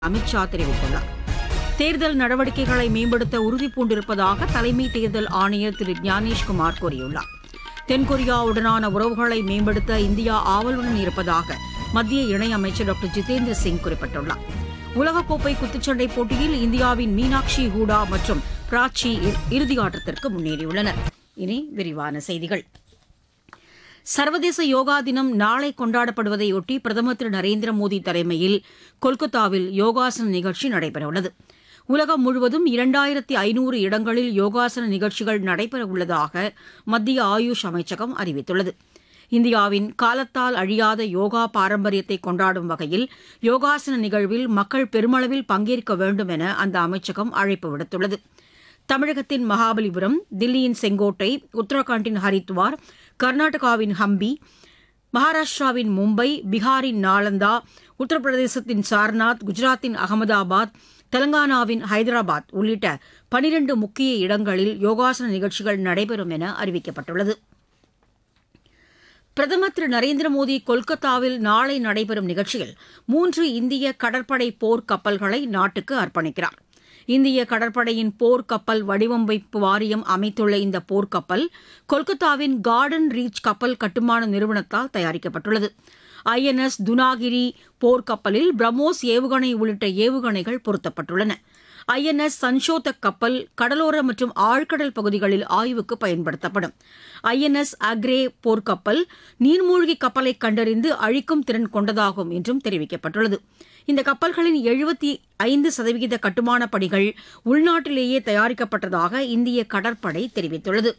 அமித்ஷா தெரிவித்துள்ளார் தேர்தல் நடவடிக்கைகளை மேம்படுத்த உறுதி பூண்டிருப்பதாக தலைமை தேர்தல் ஆணையர் திரு ஞானேஷ்குமார் கூறியுள்ளார் தென்கொரியாவுடனான உறவுகளை மேம்படுத்த இந்தியா ஆவலுடன் இருப்பதாக மத்திய இணையமைச்சர் டாக்டர் ஜிதேந்திர சிங் குறிப்பிட்டுள்ளார் உலகக்கோப்பை குத்துச்சண்டை போட்டியில் இந்தியாவின் மீனாட்சி ஹூடா மற்றும் பிராச்சி இ- இறுதியாட்டத்திற்கு முன்னேறியுள்ளனர் இனி விரிவான செய்திகள் சர்வதேச யோகா தினம் நாளை கொண்டாடப்படுவதையொட்டி பிரதமர் திரு நரேந்திர மோடி தலைமையில் கொல்கத்தாவில் யோகாசன நிகழ்ச்சி நடைபெறவுள்ளது உலகம் முழுவதும் இரண்டாயிரத்தி ஐநூறு இடங்களில் யோகாசன நிகழ்ச்சிகள் நடைபெறவுள்ளதாக மத்திய ஆயுஷ் அமைச்சகம் அறிவித்துள்ளது இந்தியாவின் காலத்தால் அழியாத யோகா பாரம்பரியத்தை கொண்டாடும் வகையில் யோகாசன நிகழ்வில் மக்கள் பெருமளவில் பங்கேற்க வேண்டும் என அந்த அமைச்சகம் அழைப்பு விடுத்துள்ளது தமிழகத்தின் மகாபலிபுரம் தில்லியின் செங்கோட்டை உத்தரகாண்டின் ஹரித்வார் கர்நாடகாவின் ஹம்பி மகாராஷ்டிராவின் மும்பை பீகாரின் நாலந்தா உத்தரப்பிரதேசத்தின் சார்நாத் குஜராத்தின் அகமதாபாத் தெலங்கானாவின் ஹைதராபாத் உள்ளிட்ட பனிரண்டு முக்கிய இடங்களில் யோகாசன நிகழ்ச்சிகள் நடைபெறும் என அறிவிக்கப்பட்டுள்ளது பிரதமர் திரு நரேந்திர மோடி கொல்கத்தாவில் நாளை நடைபெறும் நிகழ்ச்சியில் மூன்று இந்திய கடற்படை போர் கப்பல்களை நாட்டுக்கு அர்ப்பணிக்கிறார் இந்திய கடற்படையின் போர் கப்பல் வடிவமைப்பு வாரியம் அமைத்துள்ள இந்த போர்க்கப்பல் கொல்கத்தாவின் கார்டன் ரீச் கப்பல் கட்டுமான நிறுவனத்தால் தயாரிக்கப்பட்டுள்ளது ஐஎன்எஸ் துனாகிரி போர்க்கப்பலில் பிரம்மோஸ் ஏவுகணை உள்ளிட்ட ஏவுகணைகள் பொருத்தப்பட்டுள்ளன ஐஎன்எஸ் சன்ஷோதக் கப்பல் கடலோர மற்றும் ஆழ்கடல் பகுதிகளில் ஆய்வுக்கு பயன்படுத்தப்படும் ஐஎன்எஸ் அக்ரே போர்க்கப்பல் நீர்மூழ்கி கப்பலை கண்டறிந்து அழிக்கும் திறன் கொண்டதாகும் என்றும் தெரிவிக்கப்பட்டுள்ளது இந்த கப்பல்களின் எழுபத்தி ஐந்து சதவிகித கட்டுமானப் பணிகள் உள்நாட்டிலேயே தயாரிக்கப்பட்டதாக இந்திய கடற்படை தெரிவித்துள்ளது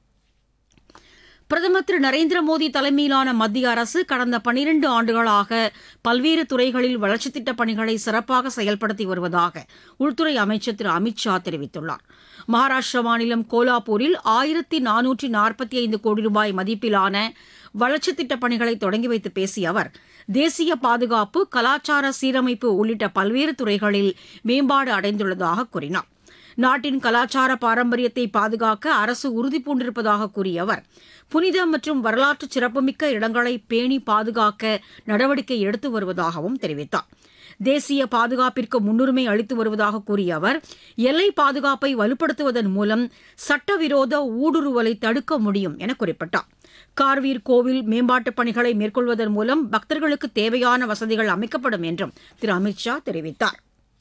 பிரதமர் திரு நரேந்திர மோடி தலைமையிலான மத்திய அரசு கடந்த பனிரண்டு ஆண்டுகளாக பல்வேறு துறைகளில் வளர்ச்சித் திட்டப் பணிகளை சிறப்பாக செயல்படுத்தி வருவதாக உள்துறை அமைச்சர் திரு அமித் ஷா தெரிவித்துள்ளார் மகாராஷ்டிர மாநிலம் கோலாப்பூரில் ஆயிரத்தி நானூற்றி நாற்பத்தி ஐந்து கோடி ரூபாய் மதிப்பிலான வளர்ச்சித் திட்டப் பணிகளை தொடங்கி வைத்து பேசிய அவர் தேசிய பாதுகாப்பு கலாச்சார சீரமைப்பு உள்ளிட்ட பல்வேறு துறைகளில் மேம்பாடு அடைந்துள்ளதாக கூறினார் நாட்டின் கலாச்சார பாரம்பரியத்தை பாதுகாக்க அரசு உறுதி பூண்டிருப்பதாக கூறிய அவர் புனித மற்றும் வரலாற்று சிறப்புமிக்க இடங்களை பேணி பாதுகாக்க நடவடிக்கை எடுத்து வருவதாகவும் தெரிவித்தார் தேசிய பாதுகாப்பிற்கு முன்னுரிமை அளித்து வருவதாக கூறிய அவர் எல்லை பாதுகாப்பை வலுப்படுத்துவதன் மூலம் சட்டவிரோத ஊடுருவலை தடுக்க முடியும் என குறிப்பிட்டார் கார்வீர் கோவில் மேம்பாட்டுப் பணிகளை மேற்கொள்வதன் மூலம் பக்தர்களுக்கு தேவையான வசதிகள் அமைக்கப்படும் என்றும் திரு அமித் ஷா தெரிவித்தார்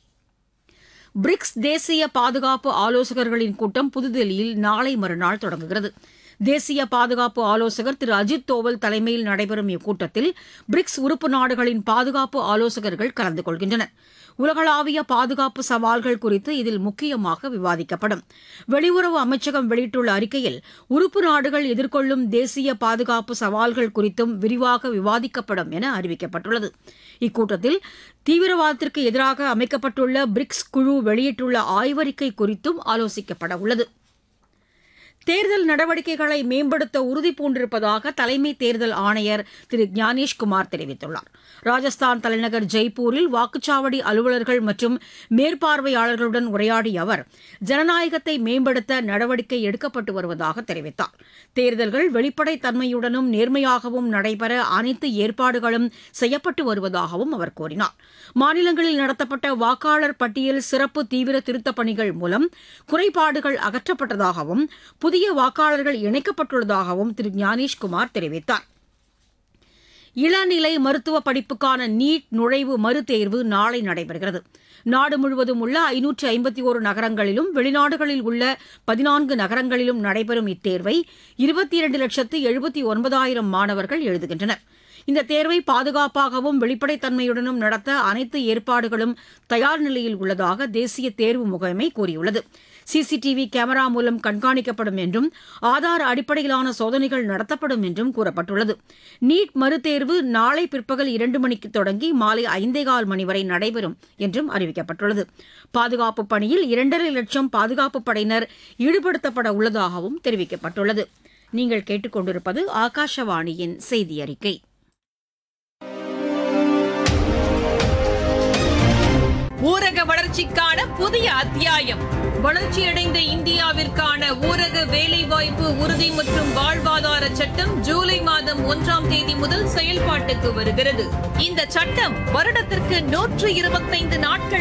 பிரிக்ஸ் தேசிய பாதுகாப்பு ஆலோசகர்களின் கூட்டம் புதுதில்லியில் நாளை மறுநாள் தொடங்குகிறது தேசிய பாதுகாப்பு ஆலோசகர் திரு அஜித் தோவல் தலைமையில் நடைபெறும் இக்கூட்டத்தில் பிரிக்ஸ் உறுப்பு நாடுகளின் பாதுகாப்பு ஆலோசகர்கள் கலந்து கொள்கின்றனர் உலகளாவிய பாதுகாப்பு சவால்கள் குறித்து இதில் முக்கியமாக விவாதிக்கப்படும் வெளியுறவு அமைச்சகம் வெளியிட்டுள்ள அறிக்கையில் உறுப்பு நாடுகள் எதிர்கொள்ளும் தேசிய பாதுகாப்பு சவால்கள் குறித்தும் விரிவாக விவாதிக்கப்படும் என அறிவிக்கப்பட்டுள்ளது இக்கூட்டத்தில் தீவிரவாதத்திற்கு எதிராக அமைக்கப்பட்டுள்ள பிரிக்ஸ் குழு வெளியிட்டுள்ள ஆய்வறிக்கை குறித்தும் ஆலோசிக்கப்பட உள்ளது தேர்தல் நடவடிக்கைகளை மேம்படுத்த உறுதி பூண்டிருப்பதாக தலைமை தேர்தல் ஆணையர் திரு ஞானேஷ்குமார் தெரிவித்துள்ளார் ராஜஸ்தான் தலைநகர் ஜெய்ப்பூரில் வாக்குச்சாவடி அலுவலர்கள் மற்றும் மேற்பார்வையாளர்களுடன் உரையாடிய அவர் ஜனநாயகத்தை மேம்படுத்த நடவடிக்கை எடுக்கப்பட்டு வருவதாக தெரிவித்தார் தேர்தல்கள் வெளிப்படைத் தன்மையுடனும் நேர்மையாகவும் நடைபெற அனைத்து ஏற்பாடுகளும் செய்யப்பட்டு வருவதாகவும் அவர் கூறினார் மாநிலங்களில் நடத்தப்பட்ட வாக்காளர் பட்டியல் சிறப்பு தீவிர திருத்தப் பணிகள் மூலம் குறைபாடுகள் அகற்றப்பட்டதாகவும் புதிய வாக்காளர்கள் இணைக்கப்பட்டுள்ளதாகவும் திரு ஞானேஷ்குமார் தெரிவித்தார் இளநிலை மருத்துவ படிப்புக்கான நீட் நுழைவு மறுதேர்வு நாளை நடைபெறுகிறது நாடு முழுவதும் உள்ள ஐநூற்று ஐம்பத்தி ஒரு நகரங்களிலும் வெளிநாடுகளில் உள்ள பதினான்கு நகரங்களிலும் நடைபெறும் இத்தேர்வை இருபத்தி இரண்டு லட்சத்து எழுபத்தி ஒன்பதாயிரம் மாணவர்கள் எழுதுகின்றனர் இந்த தேர்வை பாதுகாப்பாகவும் வெளிப்படைத்தன்மையுடனும் நடத்த அனைத்து ஏற்பாடுகளும் தயார் நிலையில் உள்ளதாக தேசிய தேர்வு முகமை கூறியுள்ளது சிசிடிவி கேமரா மூலம் கண்காணிக்கப்படும் என்றும் ஆதார் அடிப்படையிலான சோதனைகள் நடத்தப்படும் என்றும் கூறப்பட்டுள்ளது நீட் மறுதேர்வு நாளை பிற்பகல் இரண்டு மணிக்கு தொடங்கி மாலை ஐந்தேகால் மணி வரை நடைபெறும் என்றும் அறிவிக்கப்பட்டுள்ளது பாதுகாப்பு பணியில் இரண்டரை லட்சம் பாதுகாப்பு படையினர் ஈடுபடுத்தப்பட உள்ளதாகவும் தெரிவிக்கப்பட்டுள்ளது நீங்கள் கேட்டுக்கொண்டிருப்பது ஆகாஷவாணியின் செய்தி அறிக்கை ஊரக வளர்ச்சிக்கான புதிய அத்தியாயம் வளர்ச்சியடைந்த இந்தியாவிற்கான ஊரக வேலைவாய்ப்பு உறுதி மற்றும் வாழ்வாதார சட்டம் ஜூலை மாதம் ஒன்றாம் தேதி முதல் செயல்பாட்டுக்கு வருகிறது இந்த சட்டம் வருடத்திற்கு நூற்று இருபத்தைந்து நாட்கள்